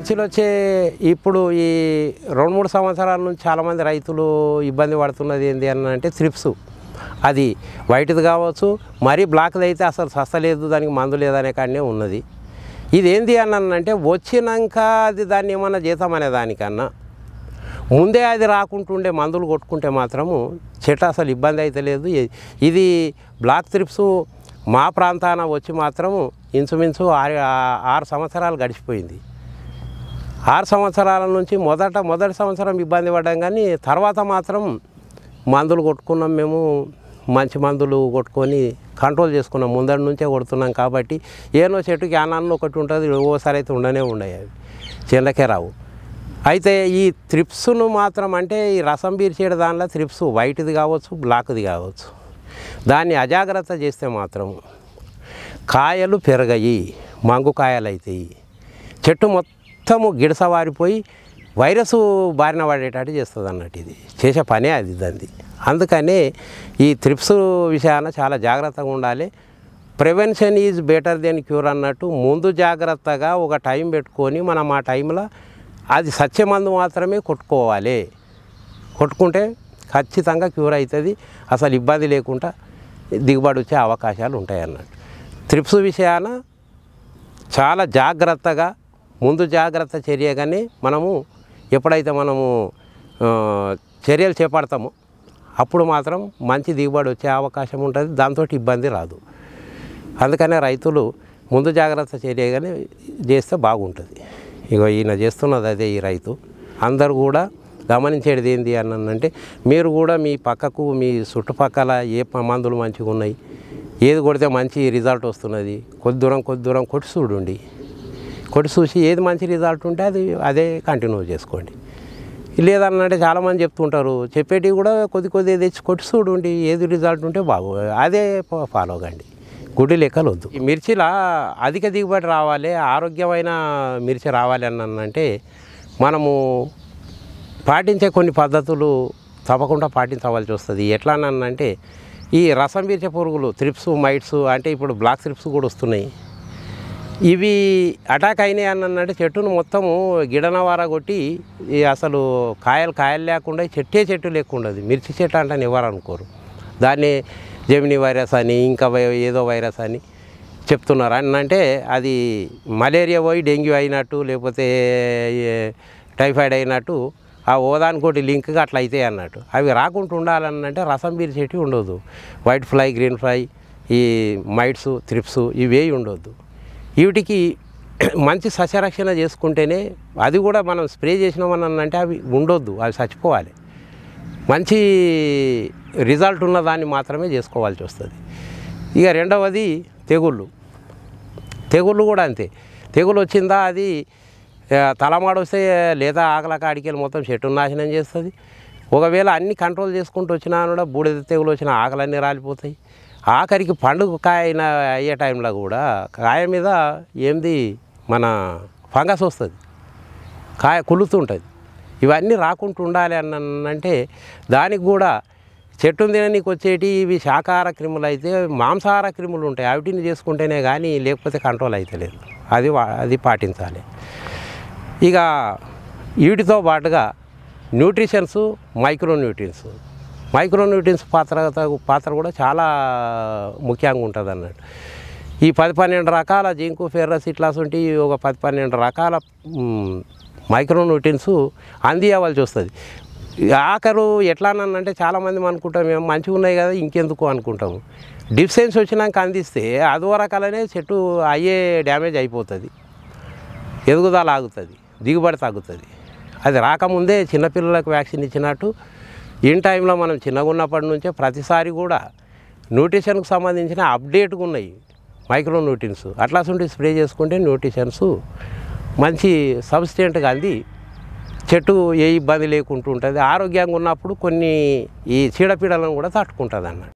మిర్చిలు వచ్చే ఇప్పుడు ఈ రెండు మూడు సంవత్సరాల నుంచి చాలామంది రైతులు ఇబ్బంది పడుతున్నది ఏంటి అని అంటే త్రిప్స్ అది వైట్ది కావచ్చు మరీ బ్లాక్ది అయితే అసలు సస్తలేదు దానికి మందు లేదనే కాడనే ఉన్నది ఇది ఏంది అని అంటే వచ్చినాక అది దాన్ని ఏమన్నా చేద్దాం అనే దానికన్నా ముందే అది రాకుంటుండే మందులు కొట్టుకుంటే మాత్రము చెట్టు అసలు ఇబ్బంది అయితే లేదు ఇ- ఇది బ్లాక్ త్రిప్స్ మా ప్రాంతాన వచ్చి మాత్రము ఇంచుమించు ఆరు ఆ- ఆరు సంవత్సరాలు గడిచిపోయింది ఆరు సంవత్సరాల నుంచి మొదట మొదటి సంవత్సరం ఇబ్బంది పడ్డాం కానీ తర్వాత మాత్రం మందులు కొట్టుకున్నాం మేము మంచి మందులు కొట్టుకొని కంట్రోల్ చేసుకున్నాం ముందరి నుంచే కొడుతున్నాం కాబట్టి ఏనో చెట్టుకి ఆనాన్న ఒకటి ఉంటుంది ఓసారి అయితే ఉండనే ఉండవు అవి చెల్లకే రావు అయితే ఈ త్రిప్స్ను మాత్రం అంటే ఈ రసం పీల్చేడు దానిలో త్రిప్స్ వైట్ది కావచ్చు బ్లాక్ది కావచ్చు దాన్ని అజాగ్రత్త చేస్తే మాత్రం కాయలు పెరగయి మంగు కాయలు అవుతాయి చెట్టు మొత్తము గిడసవారిపోయి వైరస్ బారిన పడేటట్టు చేస్తుంది అన్నట్టు ఇది చేసే పనే అది దాన్ని అందుకనే ఈ త్రిప్స్ విషయాన చాలా జాగ్రత్తగా ఉండాలి prevention is better than cure అన్నట్టు ముందు జాగ్రత్తగా ఒక టైం పెట్టుకొని మనం ఆ టైంలో అది సత్యమందు మాత్రమే కొట్టుకోవాలి కొట్టుకుంటే ఖచ్చితంగా క్యూర్ అవుతుంది అసలు ఇబ్బంది లేకుండా దిగుబడి వచ్చే అవకాశాలు ఉంటాయి అన్నట్టు త్రిప్స్ విషయాన చాలా జాగ్రత్తగా ముందు జాగ్రత్త చర్యగానే మనము ఎప్పుడైతే మనము ఆ, చర్యలు చేపడతామో అప్పుడు మాత్రం మంచి దిగుబడి వచ్చే అవకాశం ఉంటుంది దాంతో ఇబ్బంది రాదు అందుకనే రైతులు ముందు జాగ్రత్త చర్యగానే చేస్తే బాగుంటుంది ఇగో ఈయన చేస్తున్నది అదే ఈ రైతు అందరూ కూడా గమనించేది ఏంటి అని అంటే మీరు కూడా మీ పక్కకు మీ చుట్టుపక్కల ఏ ప- మందులు మంచిగా ఉన్నాయి ఏది కొడితే మంచి రిజల్ట్ వస్తున్నది కొద్ది దూరం కొద్ది దూరం కొట్టి చూడండి కొట్టి చూసి ఏది మంచి రిజల్ట్ ఉంటే అది అదే కంటిన్యూ చేసుకోండి లేదన్నంటే చాలామంది చెప్తుంటారు చెప్పేటివి కూడా కొద్ది కొద్ది తెచ్చి కొట్టి చూడండి ఏది రిజల్ట్ ఉంటే బాగు అదే ఫ- ఫాలో కండి గుడి లెక్కలు వద్దు ఈ మిర్చిలా అధిక దిగుబడి రావాలి ఆరోగ్యమైన మిర్చి రావాలి అని అంటే మనము పాటించే కొన్ని పద్ధతులు తప్పకుండా పాటించవలసి వస్తుంది ఎట్లా అంటే ఈ రసం పీల్చే పురుగులు త్రిప్స్ మైట్స్ అంటే ఇప్పుడు బ్లాక్ త్రిప్స్ కూడా వస్తున్నాయి ఇవి అటాక్ అయినాయి అన్నంటే చెట్టును మొత్తము గిడనవార కొట్టి ఈ అసలు కాయలు కాయలు లేకుండా చెట్టే చెట్టు లేకుండదు మిర్చి చెట్టు అంటే ఎవరు అనుకోరు దాన్ని జెమిని వైరస్ అని ఇంకా వై- ఏదో వైరస్ అని చెప్తున్నారు అని అంటే అది మలేరియా పోయి డెంగ్యూ అయినట్టు లేకపోతే ఏ టైఫాయిడ్ అయినట్టు ఆ ఓదానికోటి లింక్గా అట్లా అవుతాయి అన్నట్టు అవి రాకుండా ఉండాలనంటే రసం పీల్చేటివి ఉండదు వైట్ ఫ్లై గ్రీన్ ఫ్లై ఈ మైట్స్ త్రిప్స్ ఇవే ఉండొద్దు వీటికి మంచి సస్యరక్షణ చేసుకుంటేనే అది కూడా మనం స్ప్రే చేసినామని అంటే అవి ఉండొద్దు అవి చచ్చిపోవాలి మంచి రిజల్ట్ ఉన్న దాన్ని మాత్రమే చేసుకోవాల్సి వస్తుంది ఇక రెండవది తెగుళ్ళు తెగుళ్ళు కూడా అంతే తెగులు వచ్చిందా అది ఆ, తలమాడు వస్తే లేదా ఆకల కాడికెళ్ళి మొత్తం చెట్టు నాశనం చేస్తుంది ఒకవేళ అన్ని కంట్రోల్ చేసుకుంటూ వచ్చినా కూడా బూడిద తెగులు వచ్చిన ఆకలన్నీ రాలిపోతాయి ఆఖరికి పండుగ కాయ అయిన అయ్యే టైంలో కూడా కాయ మీద ఏంది మన ఫంగస్ వస్తుంది కాయ కులుతుంటుంది ఇవన్నీ రాకుండా ఉండాలి అని అంటే దానికి కూడా చెట్టును తిననీకి వచ్చేటి ఇవి శాకాహార క్రిములు అయితే మాంసాహార క్రిములు ఉంటాయి వాటిని చేసుకుంటేనే కానీ లేకపోతే కంట్రోల్ అయితే లేదు అది వా- అది పాటించాలి ఇక వీటితో పాటుగా nutritions micronutrients micronutrients పాత్ర పాత్ర కూడా చాలా ముఖ్యంగా ఉంటుంది అన్నట్టు ఈ పది పన్నెండు రకాల జింకు ఫెర్రస్ ఇట్లాస్ ఉంటే ఒక పది పన్నెండు రకాల మ్, మైక్రో న్యూట్రియన్స్ అందియవలసి వస్తుంది ఈ ఆఖరు ఎట్లానంటే చాలామంది అనుకుంటాం మేము మంచిగా ఉన్నాయి కదా ఇంకెందుకు అనుకుంటాము డిఫెన్స్ వచ్చినాక అందిస్తే అదో రకాలనే చెట్టు అయ్యే డ్యామేజ్ అయిపోతుంది ఎదుగుదల ఆగుతుంది దిగుబడి తగ్గుతుంది అది రాకముందే చిన్నపిల్లలకు వ్యాక్సిన్ ఇచ్చినట్టు ఇన్ టైంలో మనం చిన్నగా ఉన్నప్పటి నుంచే ప్రతిసారి కూడా న్యూట్రిషన్కి సంబంధించిన అప్డేట్గా ఉన్నాయి మైక్రో న్యూట్రియన్స్ అట్లాంటి స్ప్రే చేసుకుంటే న్యూట్రిషన్స్ మంచి సబ్స్టెంట్గా అంది చెట్టు ఏ ఇబ్బంది లేకుండా ఉంటుంది ఆరోగ్యంగా ఉన్నప్పుడు కొన్ని ఈ చీడపీడలను కూడా తట్టుకుంటుంది అన్నట్టు